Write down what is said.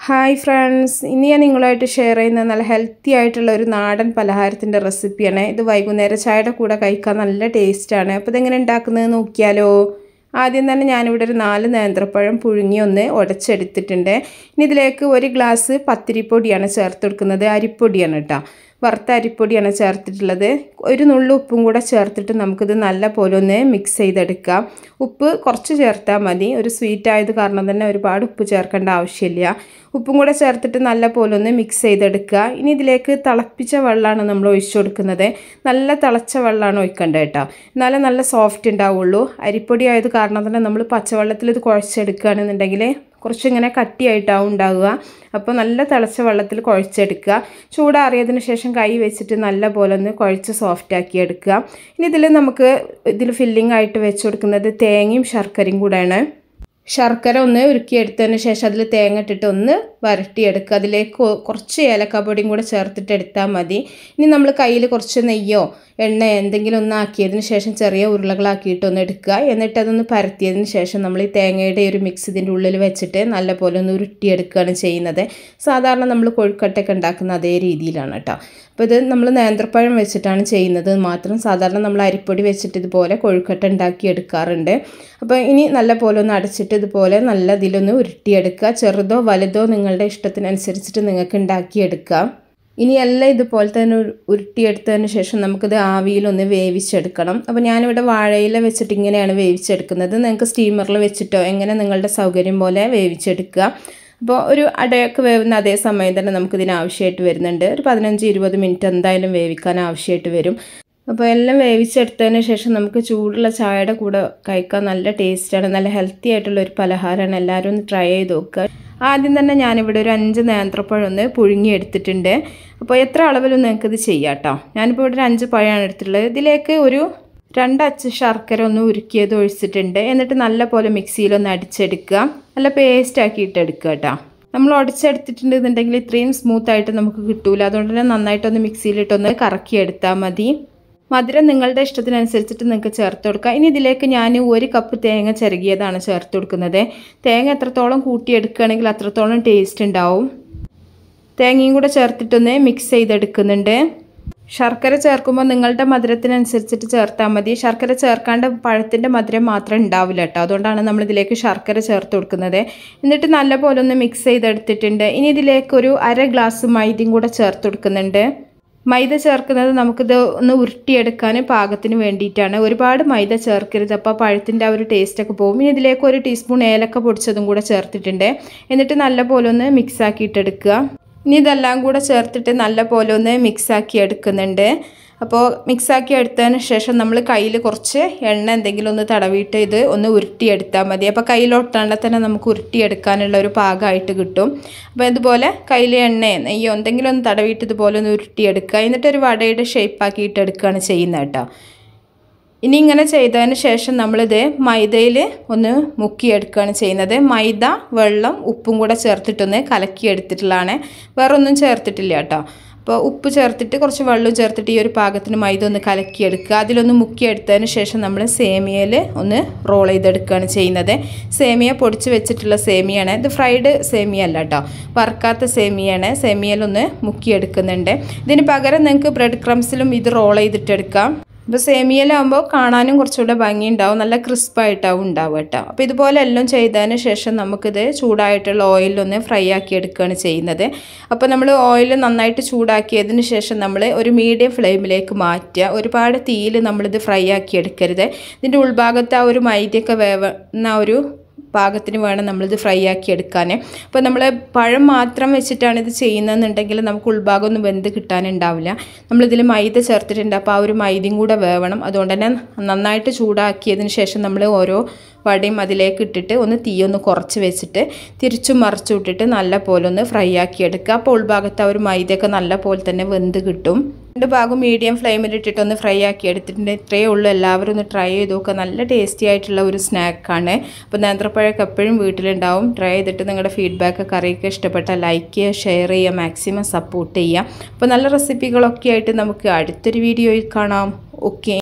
hi friends ഇന്ന് ഞാൻ നിങ്ങളുമായിട്ട് ഷെയർ ചെയ്യുന്ന നല്ല ഹെൽത്തി ആയിട്ടുള്ള ഒരു നാടൻ പലഹാരത്തിൻ്റെ റെസിപ്പിയാണ് ഇത് വൈകുന്നേരം ചായയുടെ കൂടെ കഴിക്കാൻ നല്ല ടേസ്റ്റാണ് അപ്പോൾ ഇതെങ്ങനെ ഉണ്ടാക്കുന്നത് നോക്കിയാലോ ആദ്യം തന്നെ ഞാനിവിടെ ഒരു നാല് നേന്ത്രപ്പഴം പുഴുങ്ങി ഒന്ന് ഉടച്ചെടുത്തിട്ടുണ്ട് ഇനി ഇതിലേക്ക് ഒരു ഗ്ലാസ് പത്തിരിപ്പൊടിയാണ് ചേർത്ത് കൊടുക്കുന്നത് അരിപ്പൊടിയാണ് കേട്ടോ വറുത്ത അരിപ്പൊടിയാണ് ചേർത്തിട്ടുള്ളത് ഒരു നുള്ളു ഉപ്പും കൂടെ ചേർത്തിട്ട് നമുക്കിത് നല്ല പോലെ ഒന്ന് മിക്സ് ചെയ്തെടുക്കാം ഉപ്പ് കുറച്ച് ചേർത്താൽ മതി ഒരു സ്വീറ്റ് ആയത് കാരണം തന്നെ ഒരുപാട് ഉപ്പ് ചേർക്കേണ്ട ആവശ്യമില്ല ഉപ്പും കൂടെ ചേർത്തിട്ട് നല്ല പോലെ ഒന്ന് മിക്സ് ചെയ്തെടുക്കുക ഇനി ഇതിലേക്ക് തിളപ്പിച്ച വെള്ളമാണ് നമ്മൾ ഒഴിച്ചു കൊടുക്കുന്നത് നല്ല തിളച്ച വെള്ളമാണ് ഒഴിക്കേണ്ടത് കേട്ടോ എന്നാലേ നല്ല സോഫ്റ്റ് ഉണ്ടാവുള്ളൂ അരിപ്പൊടി ആയത് കാരണം തന്നെ നമ്മൾ പച്ചവെള്ളത്തിൽ ഇത് കുഴച്ചെടുക്കുകയാണെന്നുണ്ടെങ്കിൽ കുറച്ചിങ്ങനെ കട്ടിയായിട്ടാവും ഉണ്ടാവുക അപ്പോൾ നല്ല തിളച്ച വെള്ളത്തിൽ കുഴച്ചെടുക്കുക ചൂടാറിയതിന് ശേഷം കൈ വെച്ചിട്ട് നല്ല പോലെ ഒന്ന് കുഴച്ച് സോഫ്റ്റ് ആക്കി എടുക്കുക ഇനി ഇതിൽ നമുക്ക് ഇതിൽ ഫില്ലിംഗ് ആയിട്ട് വെച്ച് കൊടുക്കുന്നത് തേങ്ങയും ശർക്കരയും കൂടെയാണ് ശർക്കര ഒന്ന് ഉരുക്കിയെടുത്തതിന് ശേഷം അതിൽ തേങ്ങ ഇട്ടിട്ട് ഒന്ന് വരട്ടിയെടുക്കുക അതിലേക്ക് കുറച്ച് ഏലക്കാപ്പൊടിയും കൂടെ ചേർത്തിട്ട് എടുത്താൽ മതി ഇനി നമ്മൾ കയ്യിൽ കുറച്ച് നെയ്യോ എണ്ണ എന്തെങ്കിലും ഒന്ന് ആക്കിയതിന് ശേഷം ചെറിയ ഉരുളകളാക്കിയിട്ട് ഒന്ന് എടുക്കുക എന്നിട്ട് അതൊന്ന് പരത്തിയതിന് ശേഷം നമ്മൾ ഈ തേങ്ങയുടെ ഒരു മിക്സ് ഇതിൻ്റെ ഉള്ളിൽ വെച്ചിട്ട് നല്ലപോലെ ഒന്ന് ഉരുട്ടിയെടുക്കുകയാണ് ചെയ്യുന്നത് സാധാരണ നമ്മൾ കൊഴുക്കട്ടയൊക്കെ ഉണ്ടാക്കുന്ന അതേ രീതിയിലാണ് കേട്ടോ അപ്പോൾ ഇത് നമ്മൾ നേന്ത്രപ്പഴം വെച്ചിട്ടാണ് ചെയ്യുന്നത് മാത്രം സാധാരണ നമ്മൾ അരിപ്പൊടി വെച്ചിട്ട് ഇതുപോലെ കൊഴുക്കട്ട ഉണ്ടാക്കി എടുക്കാറുണ്ട് അപ്പോൾ ഇനി നല്ല പോലെ ഒന്ന് അടച്ചിട്ട് ഇതുപോലെ നല്ല ഇതിലൊന്ന് ഉരുട്ടിയെടുക്കുക ചെറുതോ വലുതോ നിങ്ങളുടെ ഇഷ്ടത്തിനനുസരിച്ചിട്ട് നിങ്ങൾക്ക് ഉണ്ടാക്കിയെടുക്കാം ഇനി എല്ലാം ഇതുപോലെ തന്നെ ഉരുട്ടിയെടുത്തതിന് ശേഷം നമുക്കിത് ആവിയിലൊന്ന് വേവിച്ചെടുക്കണം അപ്പോൾ ഞാനിവിടെ വാഴയില വെച്ചിട്ട് ഇങ്ങനെയാണ് വേവിച്ചെടുക്കുന്നത് നിങ്ങൾക്ക് സ്റ്റീമറിൽ വെച്ചിട്ടോ എങ്ങനെ നിങ്ങളുടെ സൗകര്യം പോലെ വേവിച്ചെടുക്കുക അപ്പോൾ ഒരു അടയൊക്കെ വേവുന്ന അതേ സമയം തന്നെ നമുക്കിതിന് ആവശ്യമായിട്ട് വരുന്നുണ്ട് ഒരു പതിനഞ്ച് ഇരുപത് മിനിറ്റ് എന്തായാലും വേവിക്കാൻ ആവശ്യമായിട്ട് വരും അപ്പോൾ എല്ലാം വേവിച്ചെടുത്തതിന് ശേഷം നമുക്ക് ചൂടുള്ള ചായയുടെ കൂടെ കഴിക്കാൻ നല്ല ടേസ്റ്റാണ് നല്ല ഹെൽത്തി ആയിട്ടുള്ള ഒരു പലഹാരമാണ് എല്ലാവരും ഒന്ന് ട്രൈ ചെയ്ത് നോക്കുക ആദ്യം തന്നെ ഞാനിവിടെ ഒരു അഞ്ച് നേന്ത്രപ്പഴം ഒന്ന് പുഴുങ്ങി എടുത്തിട്ടുണ്ട് അപ്പോൾ എത്ര അളവിലും നിങ്ങൾക്കിത് ചെയ്യാം കേട്ടോ ഞാനിപ്പോൾ ഇവിടെ ഒരു അഞ്ച് പഴമാണ് എടുത്തിട്ടുള്ളത് ഇതിലേക്ക് ഒരു രണ്ടച്ച് ശർക്കര ഒന്ന് ഉരുക്കിയത് ഒഴിച്ചിട്ടുണ്ട് എന്നിട്ട് നല്ല പോലെ മിക്സിയിലൊന്ന് അടിച്ചെടുക്കുക നല്ല പേസ്റ്റ് ആക്കിയിട്ട് എടുക്കുക കേട്ടോ നമ്മൾ ഉടച്ചെടുത്തിട്ടുണ്ടെന്നുണ്ടെങ്കിൽ ഇത്രയും സ്മൂത്ത് ആയിട്ട് നമുക്ക് കിട്ടൂല അതുകൊണ്ട് തന്നെ നന്നായിട്ടൊന്ന് മിക്സിയിലിട്ടൊന്ന് കറക്കി എടുത്താൽ മതി മധുരം നിങ്ങളുടെ ഇഷ്ടത്തിനനുസരിച്ചിട്ട് നിങ്ങൾക്ക് ചേർത്ത് കൊടുക്കുക ഇനി ഇതിലേക്ക് ഞാൻ ഒരു കപ്പ് തേങ്ങ ചിരകിയതാണ് ചേർത്ത് കൊടുക്കുന്നത് തേങ്ങ എത്രത്തോളം കൂട്ടിയെടുക്കുകയാണെങ്കിൽ അത്രത്തോളം ടേസ്റ്റ് ഉണ്ടാവും തേങ്ങയും കൂടെ ചേർത്തിട്ടൊന്ന് മിക്സ് ചെയ്തെടുക്കുന്നുണ്ട് ശർക്കര ചേർക്കുമ്പോൾ നിങ്ങളുടെ മധുരത്തിനനുസരിച്ചിട്ട് ചേർത്താൽ മതി ശർക്കര ചേർക്കാണ്ട് പഴത്തിൻ്റെ മധുരം മാത്രം ഉണ്ടാവില്ല കേട്ടോ അതുകൊണ്ടാണ് നമ്മൾ ഇതിലേക്ക് ശർക്കര ചേർത്ത് കൊടുക്കുന്നത് എന്നിട്ട് നല്ലപോലെ ഒന്ന് മിക്സ് ചെയ്തെടുത്തിട്ടുണ്ട് ഇനി ഇതിലേക്ക് ഒരു അര ഗ്ലാസ് മൈദയും കൂടെ ചേർത്ത് കൊടുക്കുന്നുണ്ട് മൈദ ചേർക്കുന്നത് നമുക്കിത് ഒന്ന് ഉരുട്ടിയെടുക്കാൻ പാകത്തിന് വേണ്ടിയിട്ടാണ് ഒരുപാട് മൈദ ചേർക്കരുത് അപ്പോൾ പഴത്തിൻ്റെ ആ ഒരു ടേസ്റ്റൊക്കെ പോകും ഇനി ഇതിലേക്ക് ഒരു ടീസ്പൂൺ ഏലക്ക പൊടിച്ചതും കൂടെ ചേർത്തിട്ടുണ്ട് എന്നിട്ട് നല്ലപോലെ ഒന്ന് മിക്സ് ആക്കിയിട്ടെടുക്കുക ഇനി ഇതെല്ലാം കൂടെ ചേർത്തിട്ട് നല്ല പോലെ ഒന്ന് മിക്സാക്കി എടുക്കുന്നുണ്ട് അപ്പോൾ മിക്സാക്കി എടുത്തതിന് ശേഷം നമ്മൾ കയ്യിൽ കുറച്ച് എണ്ണ എന്തെങ്കിലും ഒന്ന് തടവിയിട്ട് ഇത് ഒന്ന് ഉരുട്ടിയെടുത്താൽ മതി അപ്പോൾ കയ്യിലൊട്ടാണ്ട് തന്നെ നമുക്ക് ഉരുട്ടിയെടുക്കാനുള്ള ഒരു പാകമായിട്ട് കിട്ടും അപ്പോൾ ഇതുപോലെ കയ്യിൽ എണ്ണയോ നെയ്യോ എന്തെങ്കിലും ഒന്ന് തടവിയിട്ട് ഇതുപോലെ ഒന്ന് ഉരുട്ടിയെടുക്കുക എന്നിട്ട് ഒരു വടയുടെ ഷേപ്പാക്കിയിട്ട് എടുക്കുകയാണ് ചെയ്യുന്നത് കേട്ടോ ഇനി ഇങ്ങനെ ചെയ്തതിന് ശേഷം നമ്മളിത് മൈദയിൽ ഒന്ന് മുക്കിയെടുക്കുകയാണ് ചെയ്യുന്നത് മൈദ വെള്ളം ഉപ്പും കൂടെ ചേർത്തിട്ടൊന്ന് കലക്കിയെടുത്തിട്ടുള്ളതാണ് വേറെ ഒന്നും ചേർത്തിട്ടില്ല കേട്ടോ അപ്പോൾ ഉപ്പ് ചേർത്തിട്ട് കുറച്ച് വെള്ളം ചേർത്തിട്ട് ഈ ഒരു പാകത്തിന് മൈദ ഒന്ന് കലക്കിയെടുക്കുക അതിലൊന്ന് മുക്കിയെടുത്തതിന് ശേഷം നമ്മൾ സേമിയയിൽ ഒന്ന് റോൾ ചെയ്തെടുക്കുകയാണ് ചെയ്യുന്നത് സേമിയ പൊടിച്ച് വെച്ചിട്ടുള്ള സേമിയാണ് ഇത് ഫ്രൈഡ് സേമിയ അല്ല കേട്ടോ വറുക്കാത്ത സേമിയാണ് സേമിയയിലൊന്ന് മുക്കിയെടുക്കുന്നുണ്ട് ഇതിന് പകരം നിങ്ങൾക്ക് ബ്രെഡ് ക്രംസിലും ഇത് റോൾ ചെയ്തിട്ടെടുക്കാം ഇപ്പോൾ സേമിയയിലാകുമ്പോൾ കാണാനും കുറച്ചുകൂടെ ഭംഗിയുണ്ടാവും നല്ല ക്രിസ്പായിട്ടാവും ഉണ്ടാവുക കേട്ടോ അപ്പോൾ ഇതുപോലെ എല്ലാം ചെയ്തതിന് ശേഷം നമുക്കിത് ചൂടായിട്ടുള്ള ഓയിലൊന്ന് ഫ്രൈ ആക്കി എടുക്കുകയാണ് ചെയ്യുന്നത് അപ്പോൾ നമ്മൾ ഓയിൽ നന്നായിട്ട് ചൂടാക്കിയതിന് ശേഷം നമ്മൾ ഒരു മീഡിയം ഫ്ലെയിമിലേക്ക് മാറ്റുക ഒരുപാട് തീയിൽ നമ്മളിത് ഫ്രൈ ആക്കി എടുക്കരുത് ഇതിൻ്റെ ഉൾഭാഗത്ത് ആ ഒരു മൈദയൊക്കെ വേവുന്ന ഒരു പാകത്തിന് വേണം നമ്മളിത് ഫ്രൈ ആക്കി എടുക്കാൻ അപ്പോൾ നമ്മൾ പഴം മാത്രം വെച്ചിട്ടാണ് ഇത് ചെയ്യുന്നതെന്നുണ്ടെങ്കിൽ നമുക്ക് ഉൾഭാഗം ഒന്നും വെന്ത് കിട്ടാനുണ്ടാവില്ല നമ്മളിതിൽ മൈദ ചേർത്തിട്ടുണ്ട് അപ്പോൾ ആ ഒരു മൈദയും കൂടെ വേവണം അതുകൊണ്ട് തന്നെ നന്നായിട്ട് ചൂടാക്കിയതിന് ശേഷം നമ്മൾ ഓരോ വടയും അതിലേക്ക് ഇട്ടിട്ട് ഒന്ന് തീ ഒന്ന് കുറച്ച് വെച്ചിട്ട് തിരിച്ചും മറിച്ചു വിട്ടിട്ട് നല്ല പോലെ ഒന്ന് ഫ്രൈ ആക്കി എടുക്കുക അപ്പോൾ ഉൾഭാഗത്ത് ആ ഒരു മൈദയൊക്കെ നല്ല പോലെ തന്നെ വെന്ത് കിട്ടും രണ്ട് ഭാഗം മീഡിയം ഫ്ലെയിമിൽ ഇട്ടിട്ട് ഒന്ന് ഫ്രൈ ആക്കി എടുത്തിട്ടുണ്ട് ഇത്രയേ ഉള്ളൂ എല്ലാവരും ഒന്ന് ട്രൈ ചെയ്ത് നോക്കുക നല്ല ടേസ്റ്റി ആയിട്ടുള്ള ഒരു സ്നാക്കാണ് അപ്പോൾ നേന്ത്രപ്പഴമൊക്കെ എപ്പോഴും വീട്ടിലുണ്ടാവും ട്രൈ ചെയ്തിട്ട് നിങ്ങളുടെ ഫീഡ്ബാക്ക് കറിയൊക്കെ ഇഷ്ടപ്പെട്ടാൽ ലൈക്ക് ചെയ്യുക ഷെയർ ചെയ്യുക മാക്സിമം സപ്പോർട്ട് ചെയ്യുക അപ്പോൾ നല്ല റെസിപ്പികളൊക്കെ ആയിട്ട് നമുക്ക് അടുത്തൊരു വീഡിയോയിൽ കാണാം ഓക്കെ